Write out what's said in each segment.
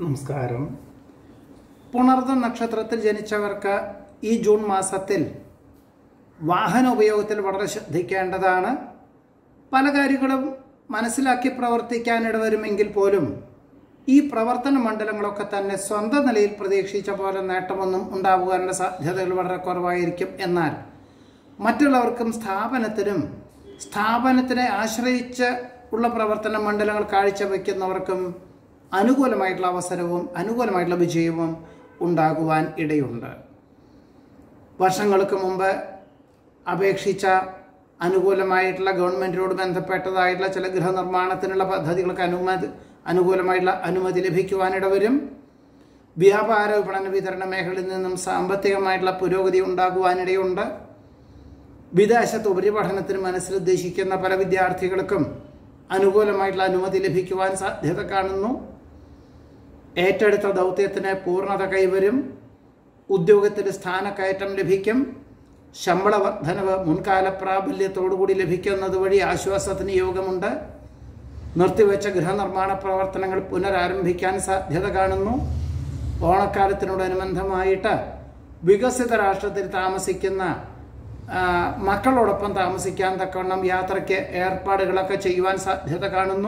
നമസ്കാരം പുണർന്ന നക്ഷത്രത്തിൽ ജനിച്ചവർക്ക് ഈ ജൂൺ മാസത്തിൽ വാഹന ഉപയോഗത്തിൽ വളരെ ശ്രദ്ധിക്കേണ്ടതാണ് പല കാര്യങ്ങളും മനസ്സിലാക്കി പ്രവർത്തിക്കാനിട വരുമെങ്കിൽ പോലും ഈ പ്രവർത്തന മണ്ഡലങ്ങളൊക്കെ തന്നെ സ്വന്തം നിലയിൽ പ്രതീക്ഷിച്ച പോലെ നേട്ടമൊന്നും ഉണ്ടാകുവാനുള്ള സാധ്യതകൾ വളരെ കുറവായിരിക്കും എന്നാൽ മറ്റുള്ളവർക്കും സ്ഥാപനത്തിനും സ്ഥാപനത്തിനെ ആശ്രയിച്ച് ഉള്ള പ്രവർത്തന മണ്ഡലങ്ങൾ കാഴ്ചവെക്കുന്നവർക്കും അനുകൂലമായിട്ടുള്ള അവസരവും അനുകൂലമായിട്ടുള്ള വിജയവും ഉണ്ടാകുവാൻ ഇടയുണ്ട് വർഷങ്ങൾക്ക് മുമ്പ് അപേക്ഷിച്ച അനുകൂലമായിട്ടുള്ള ഗവൺമെൻറ്റിനോട് ബന്ധപ്പെട്ടതായിട്ടുള്ള ചില ഗൃഹനിർമ്മാണത്തിനുള്ള പദ്ധതികൾക്ക് അനുമതി അനുകൂലമായിട്ടുള്ള അനുമതി ലഭിക്കുവാനിടവരും വ്യാപാര വിപണന വിതരണ മേഖലയിൽ നിന്നും സാമ്പത്തികമായിട്ടുള്ള പുരോഗതി ഉണ്ടാകുവാനിടയുണ്ട് വിദേശത്ത് ഉപരിപഠനത്തിന് മനസ്സിലുദ്ദേശിക്കുന്ന പല വിദ്യാർത്ഥികൾക്കും അനുകൂലമായിട്ടുള്ള അനുമതി ലഭിക്കുവാൻ സാധ്യത കാണുന്നു ഏറ്റെടുത്ത ദൗത്യത്തിന് പൂർണ്ണത കൈവരും ഉദ്യോഗത്തിൽ സ്ഥാനക്കയറ്റം ലഭിക്കും ശമ്പള വർധനവ് മുൻകാല പ്രാബല്യത്തോടുകൂടി ലഭിക്കുന്നത് വഴി ആശ്വാസത്തിന് യോഗമുണ്ട് നിർത്തിവെച്ച ഗൃഹനിർമ്മാണ പ്രവർത്തനങ്ങൾ പുനരാരംഭിക്കാൻ സാധ്യത കാണുന്നു ഓണക്കാലത്തിനോടനുബന്ധമായിട്ട് വികസിത രാഷ്ട്രത്തിൽ താമസിക്കുന്ന ആ, മക്കളോടൊപ്പം താമസിക്കാൻ തക്കവണ്ണം യാത്രയ്ക്ക് ഏർപ്പാടുകളൊക്കെ ചെയ്യുവാൻ സാധ്യത കാണുന്നു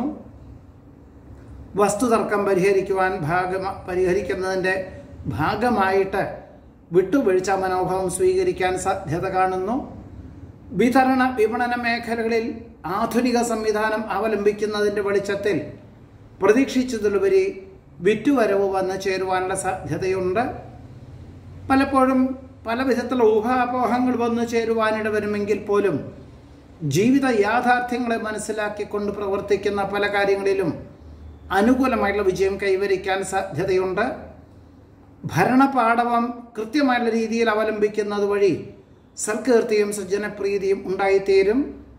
വസ്തുതർക്കം പരിഹരിക്കുവാൻ ഭാഗമ പരിഹരിക്കുന്നതിൻ്റെ ഭാഗമായിട്ട് വിട്ടുവീഴ്ച മനോഭാവം സ്വീകരിക്കാൻ സാധ്യത കാണുന്നു വിതരണ വിപണന മേഖലകളിൽ ആധുനിക സംവിധാനം അവലംബിക്കുന്നതിൻ്റെ വെളിച്ചത്തിൽ പ്രതീക്ഷിച്ചതിലുപരി വിറ്റുവരവ് വന്നു ചേരുവാനുള്ള സാധ്യതയുണ്ട് പലപ്പോഴും പല വിധത്തിലുള്ള ഊഹാപോഹങ്ങൾ വന്നു ചേരുവാനിട വരുമെങ്കിൽ പോലും ജീവിത യാഥാർത്ഥ്യങ്ങളെ മനസ്സിലാക്കിക്കൊണ്ട് പ്രവർത്തിക്കുന്ന പല കാര്യങ്ങളിലും അനുകൂലമായിട്ടുള്ള വിജയം കൈവരിക്കാൻ സാധ്യതയുണ്ട് ഭരണപാടവം കൃത്യമായിട്ടുള്ള രീതിയിൽ അവലംബിക്കുന്നത് വഴി സൽകീർത്തിയും സജ്ജനപ്രീതിയും ഉണ്ടായിത്തീരും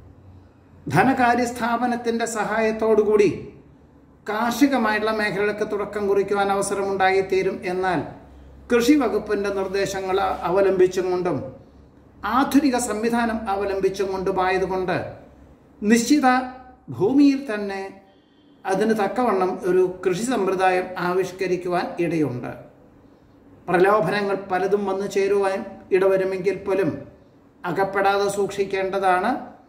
ധനകാര്യ സ്ഥാപനത്തിൻ്റെ സഹായത്തോടുകൂടി കാർഷികമായിട്ടുള്ള മേഖലകൾക്ക് തുടക്കം കുറിക്കുവാൻ അവസരമുണ്ടായിത്തീരും എന്നാൽ കൃഷി വകുപ്പിൻ്റെ നിർദ്ദേശങ്ങൾ അവലംബിച്ചും കൊണ്ടും ആധുനിക സംവിധാനം അവലംബിച്ചും കൊണ്ടുമായതുകൊണ്ട് നിശ്ചിത ഭൂമിയിൽ തന്നെ അതിന് തക്കവണ്ണം ഒരു കൃഷി സമ്പ്രദായം ആവിഷ്കരിക്കുവാൻ ഇടയുണ്ട് പ്രലോഭനങ്ങൾ പലതും വന്നു ചേരുവാൻ ഇടവരുമെങ്കിൽ പോലും അകപ്പെടാതെ സൂക്ഷിക്കേണ്ടതാണ്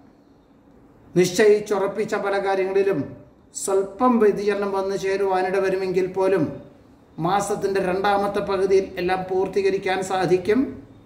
നിശ്ചയിച്ചുറപ്പിച്ച പല കാര്യങ്ങളിലും സ്വല്പം വ്യതിചലനം വന്നു ചേരുവാനിട വരുമെങ്കിൽ പോലും മാസത്തിൻ്റെ രണ്ടാമത്തെ പകുതിയിൽ എല്ലാം പൂർത്തീകരിക്കാൻ സാധിക്കും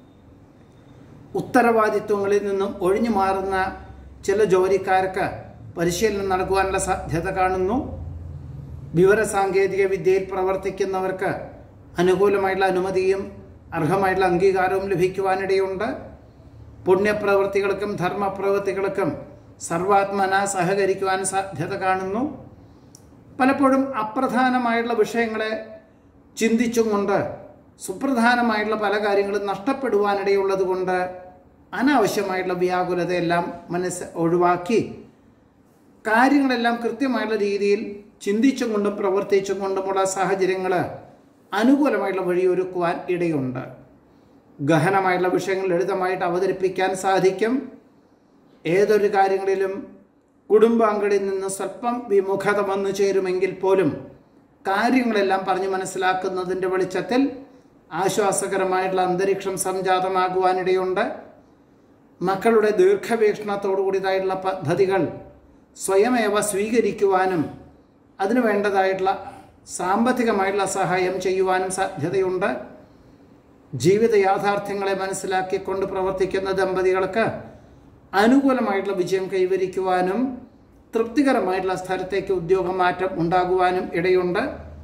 ഉത്തരവാദിത്വങ്ങളിൽ നിന്നും ഒഴിഞ്ഞു മാറുന്ന ചില ജോലിക്കാർക്ക് പരിശീലനം നൽകുവാനുള്ള സാധ്യത കാണുന്നു വിവരസാങ്കേതിക വിദ്യയിൽ പ്രവർത്തിക്കുന്നവർക്ക് അനുകൂലമായിട്ടുള്ള അനുമതിയും അർഹമായിട്ടുള്ള അംഗീകാരവും ലഭിക്കുവാനിടയുണ്ട് പുണ്യപ്രവൃത്തികൾക്കും ധർമ്മപ്രവൃത്തികൾക്കും സർവാത്മന സഹകരിക്കുവാൻ സാധ്യത കാണുന്നു പലപ്പോഴും അപ്രധാനമായിട്ടുള്ള വിഷയങ്ങളെ ചിന്തിച്ചും കൊണ്ട് സുപ്രധാനമായിട്ടുള്ള പല കാര്യങ്ങളും നഷ്ടപ്പെടുവാനിടയുള്ളത് കൊണ്ട് അനാവശ്യമായിട്ടുള്ള വ്യാകുലതയെല്ലാം മനസ്സ് ഒഴിവാക്കി കാര്യങ്ങളെല്ലാം കൃത്യമായിട്ടുള്ള രീതിയിൽ ചിന്തിച്ചും കൊണ്ടും പ്രവർത്തിച്ചും കൊണ്ടുമുള്ള സാഹചര്യങ്ങൾ അനുകൂലമായിട്ടുള്ള വഴിയൊരുക്കുവാൻ ഇടയുണ്ട് ഗഹനമായിട്ടുള്ള വിഷയങ്ങൾ ലളിതമായിട്ട് അവതരിപ്പിക്കാൻ സാധിക്കും ഏതൊരു കാര്യങ്ങളിലും കുടുംബാംഗങ്ങളിൽ നിന്ന് സ്വല്പം വിമുഖത വന്നു ചേരുമെങ്കിൽ പോലും കാര്യങ്ങളെല്ലാം പറഞ്ഞു മനസ്സിലാക്കുന്നതിൻ്റെ വെളിച്ചത്തിൽ ആശ്വാസകരമായിട്ടുള്ള അന്തരീക്ഷം സംജാതമാകുവാനിടയുണ്ട് മക്കളുടെ ദീർഘവീക്ഷണത്തോടുകൂടിയതായിട്ടുള്ള പദ്ധതികൾ സ്വയമേവ സ്വീകരിക്കുവാനും അതിനു വേണ്ടതായിട്ടുള്ള സാമ്പത്തികമായിട്ടുള്ള സഹായം ചെയ്യുവാനും സാധ്യതയുണ്ട് ജീവിത യാഥാർത്ഥ്യങ്ങളെ മനസ്സിലാക്കിക്കൊണ്ട് പ്രവർത്തിക്കുന്ന ദമ്പതികൾക്ക് അനുകൂലമായിട്ടുള്ള വിജയം കൈവരിക്കുവാനും തൃപ്തികരമായിട്ടുള്ള സ്ഥലത്തേക്ക് ഉദ്യോഗമാറ്റം ഉണ്ടാകുവാനും ഇടയുണ്ട്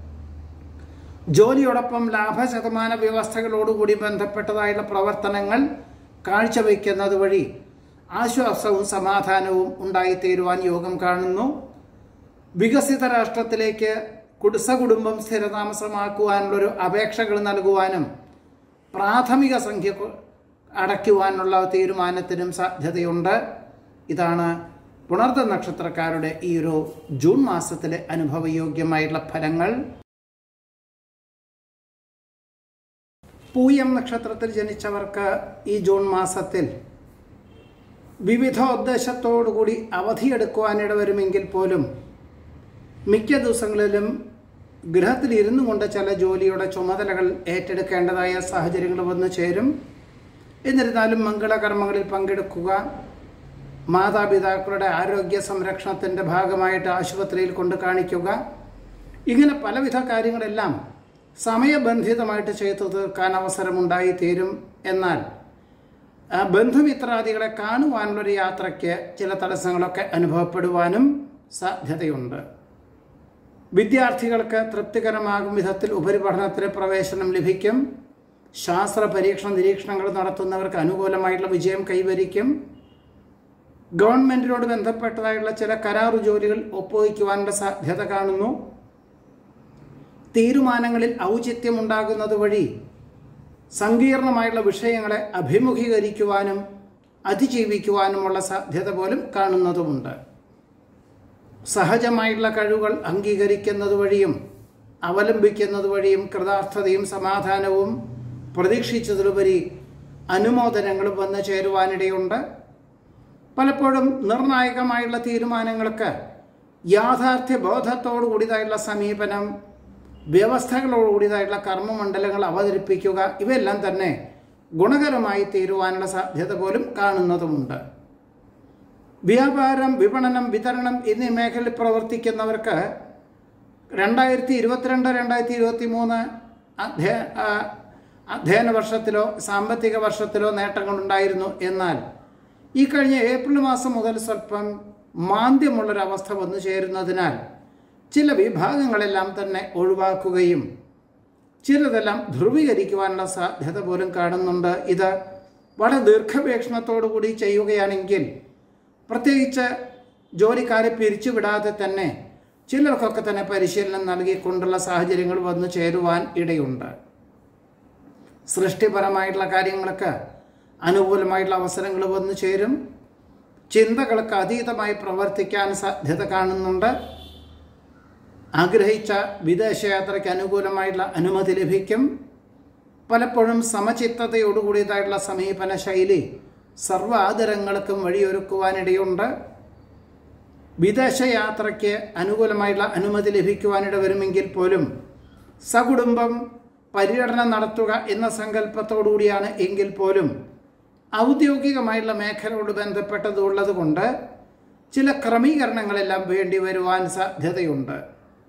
ജോലിയോടൊപ്പം ലാഭശതമാന വ്യവസ്ഥകളോടുകൂടി ബന്ധപ്പെട്ടതായുള്ള പ്രവർത്തനങ്ങൾ കാഴ്ചവെക്കുന്നത് വഴി ആശ്വാസവും സമാധാനവും ഉണ്ടായിത്തീരുവാൻ യോഗം കാണുന്നു വികസിത രാഷ്ട്രത്തിലേക്ക് കുടിസ കുടുംബം സ്ഥിരതാമസമാക്കുവാനുള്ളൊരു അപേക്ഷകൾ നൽകുവാനും പ്രാഥമിക സംഖ്യ അടയ്ക്കുവാനുള്ള തീരുമാനത്തിനും സാധ്യതയുണ്ട് ഇതാണ് പുണർത്ത നക്ഷത്രക്കാരുടെ ഈ ഒരു ജൂൺ മാസത്തിലെ അനുഭവയോഗ്യമായിട്ടുള്ള ഫലങ്ങൾ പൂയം നക്ഷത്രത്തിൽ ജനിച്ചവർക്ക് ഈ ജൂൺ മാസത്തിൽ വിവിധ ഉദ്ദേശത്തോടുകൂടി അവധിയെടുക്കുവാനിട വരുമെങ്കിൽ പോലും മിക്ക ദിവസങ്ങളിലും ഗൃഹത്തിൽ ഇരുന്നു കൊണ്ട് ചില ജോലിയുടെ ചുമതലകൾ ഏറ്റെടുക്കേണ്ടതായ സാഹചര്യങ്ങൾ വന്നു ചേരും എന്നിരുന്നാലും മംഗളകർമ്മങ്ങളിൽ പങ്കെടുക്കുക മാതാപിതാക്കളുടെ ആരോഗ്യ സംരക്ഷണത്തിൻ്റെ ഭാഗമായിട്ട് ആശുപത്രിയിൽ കൊണ്ട് കാണിക്കുക ഇങ്ങനെ പലവിധ കാര്യങ്ങളെല്ലാം സമയബന്ധിതമായിട്ട് ചെയ്തു തീർക്കാൻ അവസരമുണ്ടായി തീരും എന്നാൽ ആ ബന്ധുമിത്രാദികളെ കാണുവാനുള്ളൊരു യാത്രയ്ക്ക് ചില തടസ്സങ്ങളൊക്കെ അനുഭവപ്പെടുവാനും സാധ്യതയുണ്ട് വിദ്യാർത്ഥികൾക്ക് തൃപ്തികരമാകും വിധത്തിൽ ഉപരിപഠനത്തിന് പ്രവേശനം ലഭിക്കും ശാസ്ത്ര പരീക്ഷണ നിരീക്ഷണങ്ങൾ നടത്തുന്നവർക്ക് അനുകൂലമായിട്ടുള്ള വിജയം കൈവരിക്കും ഗവൺമെൻറ്റിനോട് ബന്ധപ്പെട്ടതായുള്ള ചില കരാറു ജോലികൾ ഒപ്പുവയ്ക്കുവാനുള്ള സാധ്യത കാണുന്നു തീരുമാനങ്ങളിൽ ഔചിത്യമുണ്ടാകുന്നത് വഴി സങ്കീർണമായുള്ള വിഷയങ്ങളെ അഭിമുഖീകരിക്കുവാനും അതിജീവിക്കുവാനുമുള്ള സാധ്യത പോലും കാണുന്നതുമുണ്ട് സഹജമായുള്ള കഴിവുകൾ അംഗീകരിക്കുന്നത് വഴിയും അവലംബിക്കുന്നത് വഴിയും കൃതാർത്ഥതയും സമാധാനവും പ്രതീക്ഷിച്ചതിലുപരി അനുമോദനങ്ങളും വന്നു ചേരുവാനിടയുണ്ട് പലപ്പോഴും നിർണായകമായുള്ള തീരുമാനങ്ങൾക്ക് യാഥാർത്ഥ്യ ബോധത്തോടു കൂടിയതായുള്ള സമീപനം വ്യവസ്ഥകളോടുകൂടിയതായിട്ടുള്ള കർമ്മമണ്ഡലങ്ങൾ അവതരിപ്പിക്കുക ഇവയെല്ലാം തന്നെ ഗുണകരമായി തീരുവാനുള്ള സാധ്യത പോലും കാണുന്നതുമുണ്ട് വ്യാപാരം വിപണനം വിതരണം എന്നീ മേഖലയിൽ പ്രവർത്തിക്കുന്നവർക്ക് രണ്ടായിരത്തി ഇരുപത്തിരണ്ട് രണ്ടായിരത്തി ഇരുപത്തി മൂന്ന് അധ്യയ ആ, അധ്യയന വർഷത്തിലോ സാമ്പത്തിക വർഷത്തിലോ നേട്ടങ്ങളുണ്ടായിരുന്നു എന്നാൽ ഈ കഴിഞ്ഞ ഏപ്രിൽ മാസം മുതൽ സ്വല്പം മാന്ദ്യമുള്ളൊരവസ്ഥ വന്നു ചേരുന്നതിനാൽ ചില വിഭാഗങ്ങളെല്ലാം തന്നെ ഒഴിവാക്കുകയും ചിലതെല്ലാം ധ്രുവീകരിക്കുവാനുള്ള സാധ്യത പോലും കാണുന്നുണ്ട് ഇത് വളരെ ദീർഘവീക്ഷണത്തോടു കൂടി ചെയ്യുകയാണെങ്കിൽ പ്രത്യേകിച്ച് ജോലിക്കാരെ പിരിച്ചുവിടാതെ തന്നെ ചിലർക്കൊക്കെ തന്നെ പരിശീലനം നൽകിക്കൊണ്ടുള്ള സാഹചര്യങ്ങൾ വന്നു ചേരുവാൻ ഇടയുണ്ട് സൃഷ്ടിപരമായിട്ടുള്ള കാര്യങ്ങൾക്ക് അനുകൂലമായിട്ടുള്ള അവസരങ്ങൾ വന്നു ചേരും ചിന്തകൾക്ക് അതീതമായി പ്രവർത്തിക്കാൻ സാധ്യത കാണുന്നുണ്ട് ആഗ്രഹിച്ച വിദേശയാത്രയ്ക്ക് അനുകൂലമായിട്ടുള്ള അനുമതി ലഭിക്കും പലപ്പോഴും സമചിത്തതയോടുകൂടിയതായിട്ടുള്ള സമീപന ശൈലി സർവാദരങ്ങൾക്കും വഴിയൊരുക്കുവാനിടയുണ്ട് വിദേശയാത്രയ്ക്ക് അനുകൂലമായിട്ടുള്ള അനുമതി ലഭിക്കുവാനിട വരുമെങ്കിൽ പോലും സകുടുംബം പര്യടനം നടത്തുക എന്ന സങ്കല്പത്തോടുകൂടിയാണ് എങ്കിൽ പോലും ഔദ്യോഗികമായുള്ള മേഖലയോട് ബന്ധപ്പെട്ടതുള്ളത് കൊണ്ട് ചില ക്രമീകരണങ്ങളെല്ലാം വേണ്ടി വരുവാൻ സാധ്യതയുണ്ട്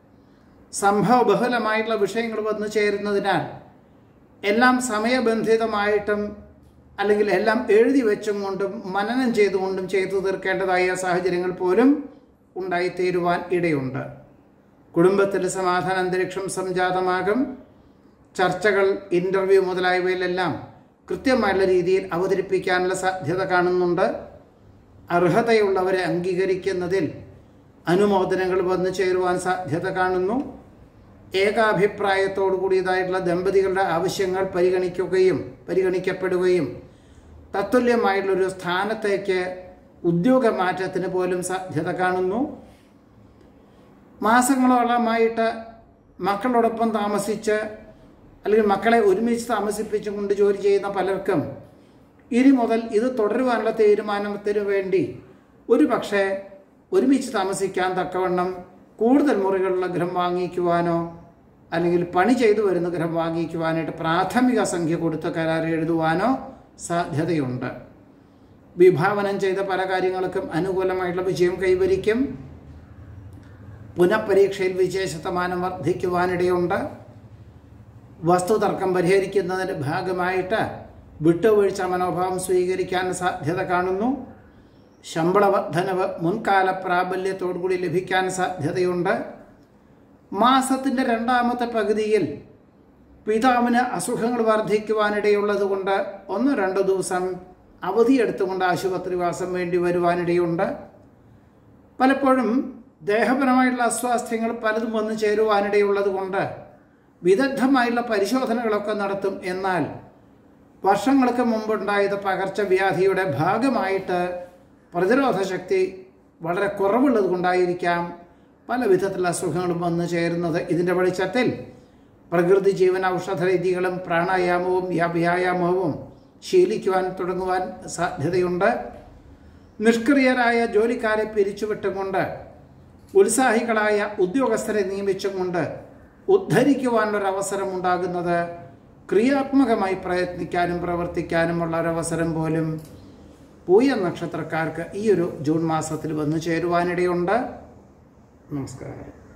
സംഭവബഹുലമായിട്ടുള്ള വിഷയങ്ങൾ വന്നു ചേരുന്നതിനാൽ എല്ലാം സമയബന്ധിതമായിട്ടും അല്ലെങ്കിൽ എല്ലാം എഴുതി വെച്ചും കൊണ്ടും മനനം ചെയ്തുകൊണ്ടും ചെയ്തു തീർക്കേണ്ടതായ സാഹചര്യങ്ങൾ പോലും ഉണ്ടായിത്തീരുവാൻ ഇടയുണ്ട് കുടുംബത്തിൽ സമാധാന അന്തരീക്ഷം സംജാതമാകും ചർച്ചകൾ ഇൻ്റർവ്യൂ മുതലായവയിലെല്ലാം കൃത്യമായുള്ള രീതിയിൽ അവതരിപ്പിക്കാനുള്ള സാധ്യത കാണുന്നുണ്ട് അർഹതയുള്ളവരെ അംഗീകരിക്കുന്നതിൽ അനുമോദനങ്ങൾ വന്നു ചേരുവാൻ സാധ്യത കാണുന്നു ഏകാഭിപ്രായത്തോടു കൂടിയതായിട്ടുള്ള ദമ്പതികളുടെ ആവശ്യങ്ങൾ പരിഗണിക്കുകയും പരിഗണിക്കപ്പെടുകയും തത്തുല്യമായിട്ടുള്ളൊരു സ്ഥാനത്തേക്ക് ഉദ്യോഗമാറ്റത്തിന് പോലും സാധ്യത കാണുന്നു മാസങ്ങളോളമായിട്ട് മക്കളോടൊപ്പം താമസിച്ച് അല്ലെങ്കിൽ മക്കളെ ഒരുമിച്ച് താമസിപ്പിച്ചും കൊണ്ട് ജോലി ചെയ്യുന്ന പലർക്കും ഇനി മുതൽ ഇത് തുടരുവാനുള്ള തീരുമാനത്തിന് വേണ്ടി ഒരു പക്ഷേ ഒരുമിച്ച് താമസിക്കാൻ തക്കവണ്ണം കൂടുതൽ മുറികളുള്ള ഗൃഹം വാങ്ങിക്കുവാനോ അല്ലെങ്കിൽ പണി ചെയ്തു വരുന്ന ഗൃഹം വാങ്ങിക്കുവാനായിട്ട് പ്രാഥമിക സംഖ്യ കൊടുത്ത് കരാർ എഴുതുവാനോ സാധ്യതയുണ്ട് വിഭാവനം ചെയ്ത പല കാര്യങ്ങൾക്കും അനുകൂലമായിട്ടുള്ള വിജയം കൈവരിക്കും പുനഃപരീക്ഷയിൽ വിജയ ശതമാനം വർദ്ധിക്കുവാനിടയുണ്ട് വസ്തുതർക്കം പരിഹരിക്കുന്നതിൻ്റെ ഭാഗമായിട്ട് വിട്ടുവീഴ്ച മനോഭാവം സ്വീകരിക്കാൻ സാധ്യത കാണുന്നു ശമ്പള വർധനവ് മുൻകാല പ്രാബല്യത്തോടുകൂടി ലഭിക്കാൻ സാധ്യതയുണ്ട് മാസത്തിൻ്റെ രണ്ടാമത്തെ പകുതിയിൽ പിതാവിന് അസുഖങ്ങൾ വർദ്ധിക്കുവാനിടയുള്ളത് കൊണ്ട് ഒന്നോ രണ്ടോ ദിവസം അവധിയെടുത്തുകൊണ്ട് ആശുപത്രിവാസം വേണ്ടി വരുവാനിടയുണ്ട് പലപ്പോഴും ദേഹപരമായിട്ടുള്ള അസ്വാസ്ഥ്യങ്ങൾ പലതും വന്നു ചേരുവാനിടയുള്ളത് കൊണ്ട് വിദഗ്ധമായുള്ള പരിശോധനകളൊക്കെ നടത്തും എന്നാൽ വർഷങ്ങൾക്ക് മുമ്പുണ്ടായത് പകർച്ചവ്യാധിയുടെ ഭാഗമായിട്ട് പ്രതിരോധ ശക്തി വളരെ കുറവുള്ളത് കൊണ്ടായിരിക്കാം പല വിധത്തിലുള്ള അസുഖങ്ങളും വന്നു ചേരുന്നത് ഇതിൻ്റെ വെളിച്ചത്തിൽ പ്രകൃതി ജീവൻ ഔഷധ രീതികളും പ്രാണായാമവും വ്യാ- വ്യായാമവും ശീലിക്കുവാൻ തുടങ്ങുവാൻ സാധ്യതയുണ്ട് നിഷ്ക്രിയരായ ജോലിക്കാരെ പിരിച്ചുവിട്ടുകൊണ്ട് ഉത്സാഹികളായ ഉദ്യോഗസ്ഥരെ നിയമിച്ചുകൊണ്ട് ഉദ്ധരിക്കുവാനുള്ളൊരവസരം ഉണ്ടാകുന്നത് ക്രിയാത്മകമായി പ്രയത്നിക്കാനും പ്രവർത്തിക്കാനുമുള്ള ഒരവസരം പോലും പൂയ നക്ഷത്രക്കാർക്ക് ഈ ഒരു ജൂൺ മാസത്തിൽ വന്നു ചേരുവാനിടയുണ്ട് നമസ്കാരം